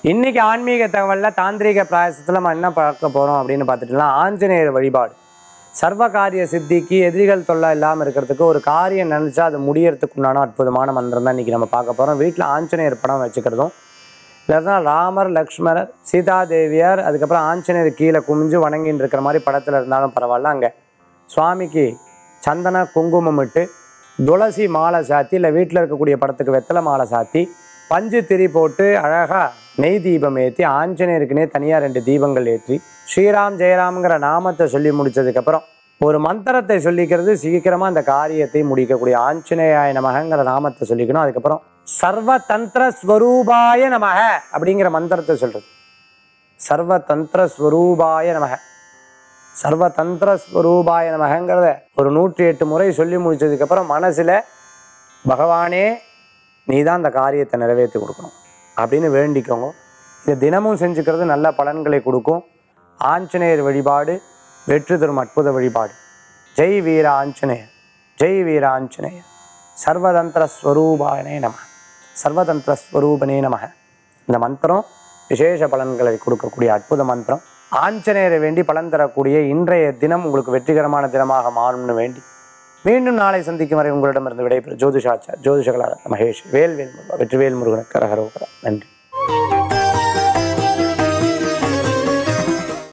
இன்னைக்கு ஆன்மீக தகவலில் தாந்திரீக பிராயசத்தில் நம்ம என்ன பார்க்க போகிறோம் அப்படின்னு பார்த்துட்டோம்னா ஆஞ்சநேயர் வழிபாடு சர்வ காரிய சித்திக்கு எதிரிகள் தொல்லை இல்லாமல் இருக்கிறதுக்கு ஒரு காரியம் நினச்சா அது முடியறதுக்கு உண்டான அற்புதமான மந்திரம் தான் இன்றைக்கி நம்ம பார்க்க போகிறோம் வீட்டில் ஆஞ்சநேயர் படம் வச்சுக்கிறதும் இல்லைன்னா ராமர் லக்ஷ்மணர் சீதாதேவியார் அதுக்கப்புறம் ஆஞ்சநேயர் கீழே குமிஞ்சு வணங்கின்னு இருக்கிற மாதிரி படத்தில் இருந்தாலும் பரவாயில்ல அங்கே சுவாமிக்கு சந்தன குங்குமம் இட்டு துளசி மாலை சாத்தி இல்லை வீட்டில் இருக்கக்கூடிய படத்துக்கு வெத்தலை மாலை சாத்தி பஞ்சு திரி போட்டு அழகாக நெய் தீபம் ஏற்றி ஆஞ்சநேயருக்குனே தனியாக ரெண்டு தீபங்கள் ஏற்றி ஸ்ரீராம் ஜெயராம்ங்கிற நாமத்தை சொல்லி முடிச்சதுக்கப்புறம் ஒரு மந்திரத்தை சொல்லிக்கிறது சீக்கிரமாக அந்த காரியத்தை முடிக்கக்கூடிய ஆஞ்சநேயாய நமகங்கிற நாமத்தை சொல்லிக்கணும் அதுக்கப்புறம் சர்வ தந்திர ஸ்வரூபாய நமக அப்படிங்கிற மந்திரத்தை சொல்றது சர்வ தந்திர ஸ்வரூபாய நமக சர்வ தந்திர ஸ்வரூபாய நமகங்கிறத ஒரு நூற்றி எட்டு முறை சொல்லி முடிச்சதுக்கப்புறம் மனசில் பகவானே நீ தான் அந்த காரியத்தை நிறைவேற்றி கொடுக்கணும் அப்படின்னு வேண்டிக்கோங்க இதை தினமும் செஞ்சுக்கிறது நல்ல பலன்களை கொடுக்கும் ஆஞ்சநேயர் வழிபாடு வெற்றி தரும் அற்புத வழிபாடு ஜெய் வீர ஆஞ்சநேயர் ஜெய் வீர ஆஞ்சநேயர் சர்வதந்திர ஸ்வரூபாயனே நம சர்வதந்திர ஸ்வரூபனே நம இந்த மந்திரம் விசேஷ பலன்களை கொடுக்கக்கூடிய அற்புத மந்திரம் ஆஞ்சநேயரை வேண்டி பலன் தரக்கூடிய இன்றைய தினம் உங்களுக்கு வெற்றிகரமான தினமாக மாறும்னு வேண்டி மீண்டும் நாளை சந்திக்கும் வரை உங்களிடமிருந்து விடைபெறும் ஜோதிஷாச்சார் ஜோதிஷகலா மகேஷ் வேல்வேல் முருகா வெற்றிவேல் முருகனுக்கு ரகரோகரா நன்றி